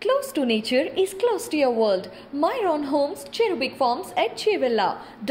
Close to nature is close to your world. Myron Homes, Cherubic Farms at Chevilla,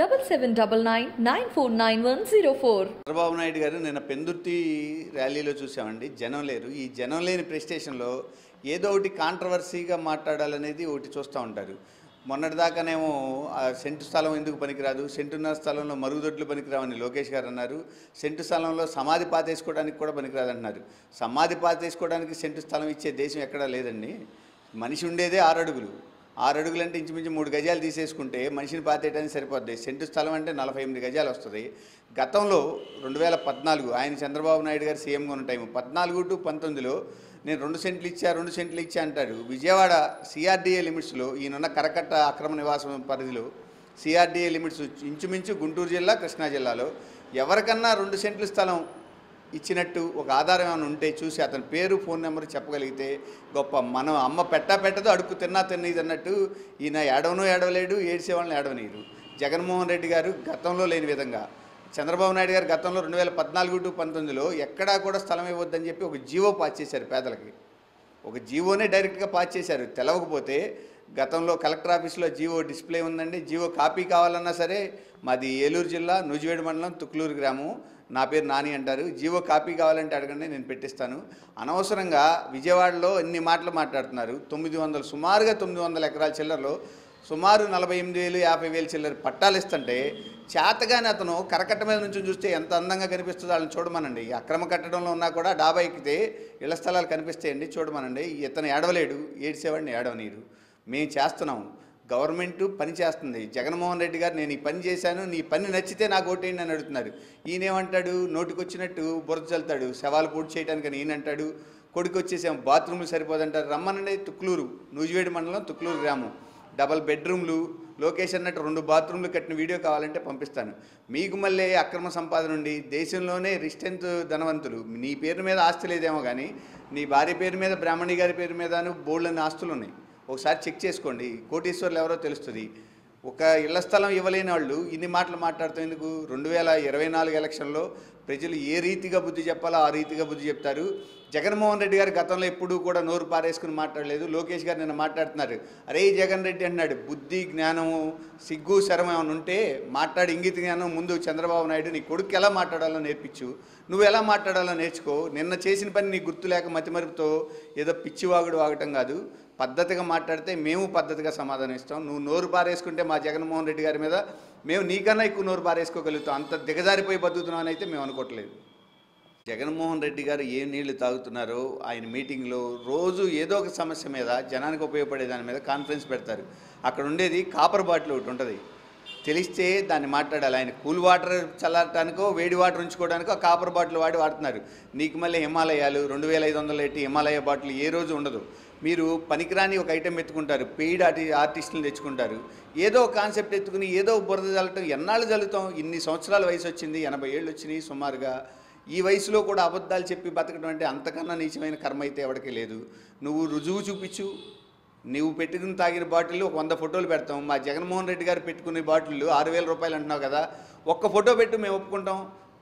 7799 Chandrababu Naidu గారు నిన్న పెందుర్తి ర్యాలీలో చూసామండి జనం లేరు ఈ జనం లేని ప్రెస్ స్టేషన్లో ఏదో ఒకటి కాంట్రవర్సీగా మాట్లాడాలనేది ఒకటి చూస్తూ ఉంటారు మొన్నటిదాకానేమో ఆ సెంటు స్థలం ఎందుకు పనికిరాదు సెంటున్నర స్థలంలో మరుగుదొడ్లు పనికిరావని లోకేష్ గారు అన్నారు సెంటు స్థలంలో సమాధి పాతేసుకోవడానికి కూడా పనికిరాదు అంటున్నారు సమాధి పాతేసుకోవడానికి సెంటు స్థలం ఇచ్చే దేశం ఎక్కడా లేదండి మనిషి ఉండేదే ఆరు అడుగులు ఆరు అడుగులు అంటే ఇంచుమించు మూడు గజాలు తీసేసుకుంటే మనిషిని పాతేయడానికి సరిపోద్ది సెంటు స్థలం అంటే నలభై ఎనిమిది గజాలు వస్తుంది గతంలో రెండు వేల పద్నాలుగు ఆయన చంద్రబాబు నాయుడు గారు సీఎంగా ఉన్న టైం పద్నాలుగు టు పంతొమ్మిదిలో నేను రెండు సెంట్లు ఇచ్చా రెండు సెంట్లు ఇచ్చా అంటారు విజయవాడ సిఆర్డీఏ లిమిట్స్లో ఈయనున్న కరకట్ట అక్రమ నివాసం పరిధిలో సిఆర్డీఏ లిమిట్స్ ఇంచుమించు గుంటూరు జిల్లా కృష్ణా జిల్లాలో ఎవరికన్నా రెండు సెంట్ల స్థలం ఇచ్చినట్టు ఒక ఆధారం ఏమైనా ఉంటే చూసి అతని పేరు ఫోన్ నెంబర్ చెప్పగలిగితే గొప్ప మనం అమ్మ పెట్టా పెట్టదు అడుగు తిన్నా తిన్నది అన్నట్టు ఈయన ఏడవను ఏడవలేడు ఏడ్చే వాళ్ళని ఏడవనీరు జగన్మోహన్ రెడ్డి గారు గతంలో లేని విధంగా చంద్రబాబు నాయుడు గారు గతంలో రెండు వేల పద్నాలుగు టు పంతొమ్మిదిలో ఎక్కడా కూడా స్థలం ఇవ్వద్దని చెప్పి ఒక జీవో పాస్ చేశారు పేదలకి ఒక జీవోనే డైరెక్ట్గా పాస్ చేశారు తెలవకపోతే గతంలో కలెక్టర్ ఆఫీస్లో జీవో డిస్ప్లే ఉందండి జీవో కాపీ కావాలన్నా సరే మాది ఏలూరు జిల్లా నూజివేడు మండలం తుక్లూరు గ్రామం నా పేరు నాని అంటారు జీవో కాపీ కావాలంటే అడగండి నేను పెట్టిస్తాను అనవసరంగా విజయవాడలో ఎన్ని మాటలు మాట్లాడుతున్నారు తొమ్మిది వందలు సుమారుగా తొమ్మిది వందల ఎకరాల చిల్లరలో సుమారు నలభై ఎనిమిది వేలు యాభై వేలు చిల్లర పట్టాలు ఇస్తుంటే చేతగాని అతను కరకట్ట మీద నుంచి చూస్తే ఎంత అందంగా కనిపిస్తుందో వాళ్ళని చూడమనండి ఈ అక్రమ కట్టడంలో ఉన్నా కూడా డాబా ఎక్కితే ఇళ్ల స్థలాలు కనిపిస్తాయండి చూడమనండి ఇతను ఏడవలేడు ఏడ్చేవాడిని ఏడవనీరు మేము చేస్తున్నాం గవర్నమెంట్ పని చేస్తుంది జగన్మోహన్ రెడ్డి గారు నేను ఈ పని చేశాను నీ పని నచ్చితే నాకు ఓటేయండి అని అడుగుతున్నారు ఈయనేమంటాడు నోటికొచ్చినట్టు బురద చల్లుతాడు శవాలు పూర్తి చేయడానికి అని ఈయన అంటాడు కొడుకు వచ్చేసాం బాత్రూమ్లు సరిపోదంటారు రమ్మనండి తుక్లూరు నూజివేడు మండలం తుక్లూరు గ్రామం డబల్ బెడ్రూమ్లు లోకేష్ అన్నట్టు రెండు బాత్రూమ్లు కట్టిన వీడియో కావాలంటే పంపిస్తాను మీకు మళ్ళీ అక్రమ సంపాదన ఉండి దేశంలోనే రిస్టెంట్ ధనవంతులు నీ పేరు మీద ఆస్తి లేదేమో కానీ నీ భార్య పేరు మీద బ్రాహ్మణి గారి పేరు మీదను బోల్డని ఆస్తులు ఉన్నాయి ఒకసారి చెక్ చేసుకోండి కోటీశ్వర్లు ఎవరో తెలుస్తుంది ఒక ఇళ్ల స్థలం ఇవ్వలేని వాళ్ళు ఇన్ని మాటలు మాట్లాడుతాం ఎందుకు రెండు వేల ఇరవై నాలుగు ఎలక్షన్లో ప్రజలు ఏ రీతిగా బుద్ధి చెప్పాలో ఆ రీతిగా బుద్ధి చెప్తారు జగన్మోహన్ రెడ్డి గారు గతంలో ఎప్పుడూ కూడా నోరు పారేసుకుని మాట్లాడలేదు లోకేష్ గారు నిన్న మాట్లాడుతున్నారు అరే జగన్ రెడ్డి అన్నాడు బుద్ధి జ్ఞానము సిగ్గు శరం ఏమైనా ఉంటే మాట్లాడి ఇంగిత జ్ఞానం ముందు చంద్రబాబు నాయుడు నీ కొడుకు ఎలా మాట్లాడాలో నేర్పించు నువ్వు ఎలా మాట్లాడాలో నేర్చుకో నిన్న చేసిన పని నీ గుర్తు లేక మతిమరుపుతో ఏదో పిచ్చివాగుడు వాగటం కాదు పద్ధతిగా మాట్లాడితే మేము పద్ధతిగా సమాధానం ఇస్తాం నువ్వు నోరు పారేసుకుంటే మా జగన్మోహన్ రెడ్డి గారి మీద మేము నీకన్నా ఎక్కువ నోరు పారేసుకోగలుగుతాం అంత దిగజారిపోయి బతుకుతున్నాం అయితే మేము అనుకోవట్లేదు జగన్మోహన్ రెడ్డి గారు ఏ నీళ్లు తాగుతున్నారో ఆయన మీటింగ్లో రోజు ఏదో ఒక సమస్య మీద జనానికి ఉపయోగపడే దాని మీద కాన్ఫరెన్స్ పెడతారు అక్కడ ఉండేది కాపర్ బాటిల్ ఒకటి ఉంటుంది తెలిస్తే దాన్ని మాట్లాడాలి ఆయన కూల్ వాటర్ చల్లారటానికో వేడి వాటర్ ఉంచుకోవడానికో కాపర్ బాటిల్ వాడి వాడుతున్నారు నీకు మళ్ళీ హిమాలయాలు రెండు వేల ఐదు వందలు ఎట్టి హిమాలయ బాటిల్ ఏ రోజు ఉండదు మీరు పనికిరాని ఒక ఐటెం ఎత్తుకుంటారు పెయిడ్ ఆర్టి ఆర్టిస్టులు తెచ్చుకుంటారు ఏదో ఒక కాన్సెప్ట్ ఎత్తుకుని ఏదో బురద చల్లటం ఎన్నాళ్ళు చల్లుతాం ఇన్ని సంవత్సరాల వయసు వచ్చింది ఎనభై ఏళ్ళు వచ్చినాయి సుమారుగా ఈ వయసులో కూడా అబద్ధాలు చెప్పి బతకడం అంటే అంతకన్నా నీచమైన కర్మ అయితే ఎవరికి లేదు నువ్వు రుజువు చూపించు నువ్వు పెట్టుకుని తాగిన బాటిల్ ఒక వంద ఫోటోలు పెడతాం మా జగన్మోహన్ రెడ్డి గారు పెట్టుకునే బాటిల్ ఆరు వేల రూపాయలు అంటున్నావు కదా ఒక్క ఫోటో పెట్టు మేము ఒప్పుకుంటాం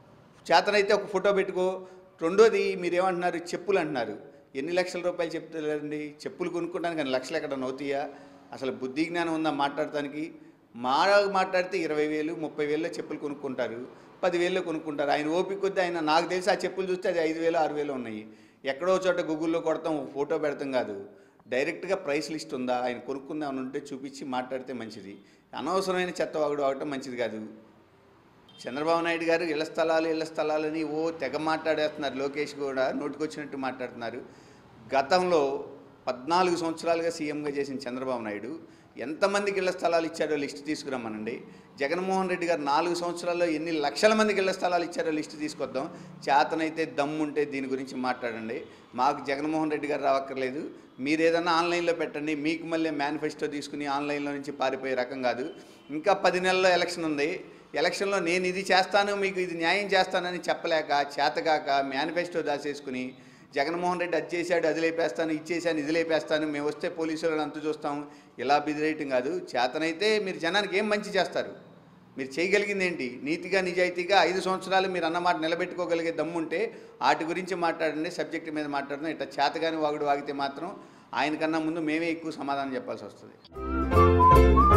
చేతనైతే ఒక ఫోటో పెట్టుకో రెండోది మీరేమంటున్నారు చెప్పులు అంటున్నారు ఎన్ని లక్షల రూపాయలు చెప్తారండి చెప్పులు కొనుక్కోవడానికి అన్ని లక్షలు ఎక్కడ అవుతాయా అసలు బుద్ధి జ్ఞానం ఉందా మాట్లాడటానికి మా మాట్లాడితే ఇరవై వేలు ముప్పై వేలలో చెప్పులు కొనుక్కుంటారు పదివేల్లో కొనుక్కుంటారు ఆయన ఓపిక కొద్దీ ఆయన నాకు తెలిసి ఆ చెప్పులు చూస్తే అది ఐదు వేలు ఆరు వేలు ఉన్నాయి ఎక్కడో చోట గూగుల్లో కొడతాం ఒక ఫోటో పెడతాం కాదు డైరెక్ట్గా ప్రైస్ లిస్ట్ ఉందా ఆయన కొనుక్కుందాం ఉంటే చూపించి మాట్లాడితే మంచిది అనవసరమైన చెత్త వాగుడు అవటం మంచిది కాదు చంద్రబాబు నాయుడు గారు ఇళ్ల స్థలాలు ఇళ్ల స్థలాలని ఓ తెగ మాట్లాడేస్తున్నారు లోకేష్ కూడా నోటికొచ్చినట్టు మాట్లాడుతున్నారు గతంలో పద్నాలుగు సంవత్సరాలుగా సీఎంగా చేసిన చంద్రబాబు నాయుడు ఎంతమందికి ఇళ్ల స్థలాలు ఇచ్చారో లిస్ట్ తీసుకురమ్మనండి జగన్మోహన్ రెడ్డి గారు నాలుగు సంవత్సరాల్లో ఎన్ని లక్షల మందికి ఇళ్ల స్థలాలు ఇచ్చారో లిస్ట్ తీసుకొద్దాం చేతనైతే దమ్ముంటే దీని గురించి మాట్లాడండి మాకు జగన్మోహన్ రెడ్డి గారు రావక్కర్లేదు మీరు ఏదన్నా ఆన్లైన్లో పెట్టండి మీకు మళ్ళీ మేనిఫెస్టో తీసుకుని ఆన్లైన్లో నుంచి పారిపోయే రకం కాదు ఇంకా పది నెలల్లో ఎలక్షన్ ఉంది ఎలక్షన్లో నేను ఇది చేస్తాను మీకు ఇది న్యాయం చేస్తానని చెప్పలేక చేతగాక మేనిఫెస్టో దాచేసుకుని జగన్మోహన్ రెడ్డి అది చేశాడు అది లేపేస్తాను ఇచ్చేసాను ఇది లేపేస్తాను మేము వస్తే పోలీసులను అంతు చూస్తాం ఇలా బిదిరేయటం కాదు చేతనైతే మీరు జనానికి ఏం మంచి చేస్తారు మీరు చేయగలిగింది ఏంటి నీతిగా నిజాయితీగా ఐదు సంవత్సరాలు మీరు అన్నమాట నిలబెట్టుకోగలిగే దమ్ముంటే వాటి గురించి మాట్లాడండి సబ్జెక్ట్ మీద మాట్లాడడం ఇట్లా చేతగాని వాగుడు వాగితే మాత్రం ఆయన కన్నా ముందు మేమే ఎక్కువ సమాధానం చెప్పాల్సి వస్తుంది